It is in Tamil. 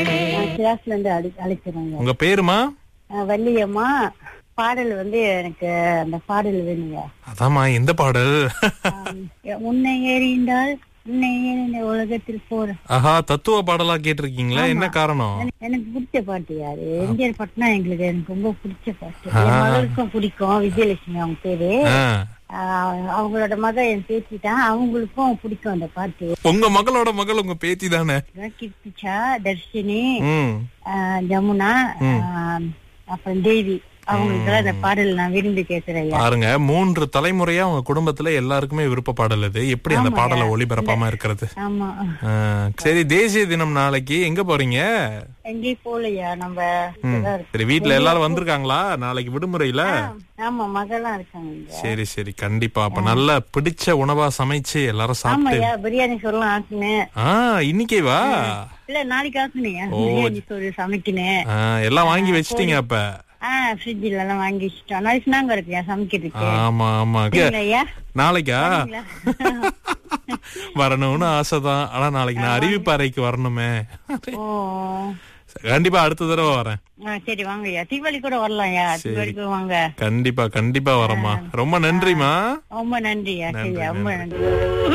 கிளாஸ்ல இருந்து அழி அழைக்கிறோங்க உங்க பேருமா அஹ் வள்ளியம்மா பாடல் வந்து எனக்கு அந்த பாடல் வேணுங்க அதாம்மா எந்த பாடல் ஆம், உன்னை எறிந்தால் உன்னை எறிந்த உலகத்தில் போற ஆஹா தத்துவ பாடலா கேட்டிருக்கீங்களா என்ன காரணம் எனக்கு- எனக்கு பிடிச்ச பாட்டு யாரு எம்ஜிஆர் பாட்டுனா எங்களுக்கு எனக்கு ரொம்ப பிடிச்ச பாட்டு என் மகளுக்கும் பிடிக்கும் விஜயலட்சுமி அவங்க பேரு ஆ. ஆஹ் அவங்களோட மக என் பேத்தி தான் அவங்களுக்கும் பிடிக்கும் அந்த பாட்டு உங்க மகளோட மகள் உங்க பேத்தி தானே கீர்த்திச்சா தர்ஷினி ம் ஆஹ் ஜமுனா ஆஹ் அப்புறம் தேவி அவங்களுக்கு அந்த பாடல் நான் விரும்பி கேட்கிறேன் ஐயா. பாருங்க மூன்று தலைமுறையா உங்க குடும்பத்துல எல்லாருக்குமே விருப்ப பாடல் இது எப்படி அந்த பாடலை ஒளிபரப்பாம இருக்கிறது ஆமா ஆ, சரி தேசிய தினம் நாளைக்கு எங்க போறீங்க எங்கேயும் போகலையா நம்ம இங்கதான் இருக்கோம். சரி வீட்ல எல்லாரும் வந்திருக்காங்களா நாளைக்கு விடுமுறையில ஆமா மகள்லாம் இருக்காங்க இங்க சரி சரி கண்டிப்பா அப்ப நல்லா பிடிச்ச உணவா சமைச்சு எல்லாரும் சாப்பிட்டு ஆமாய்யா பிரியாணி சொல்லலாம் ஆக்குனேன் ஆ இன்னைக்கே வா இல்ல நாளைக்கு ஆக்குனேன் பிரியாணி சொல்லி சமைக்கினேன் ஆ, எல்லாம் வாங்கி வச்சிட்டீங்க அப்ப ஆஹ் ஃப்ரிட்ஜ்ல எல்லாம் வாங்கி வச்சுட்டோம் நாளைக்கு நாங்க இருக்கியா சமைக்கிறதுக்கு ஆமா ஆமா இங்க ஐயா நாளைக்கா வரணும்னு ஆசைதான் ஆனா நாளைக்கு நான் அறிவிப்பு அறைக்கு வரணுமே ஓ கண்டிப்பா அடுத்த தடவை வரேன் ஆ, சரி வாங்கய்யா தீபாவளி கூட வரலாம்யா தீபாவளிக்கு வாங்க கண்டிப்பா கண்டிப்பா வரேம்மா ரொம்ப நன்றிமா ரொம்ப நன்றியா சரியா ரொம்ப நன்றி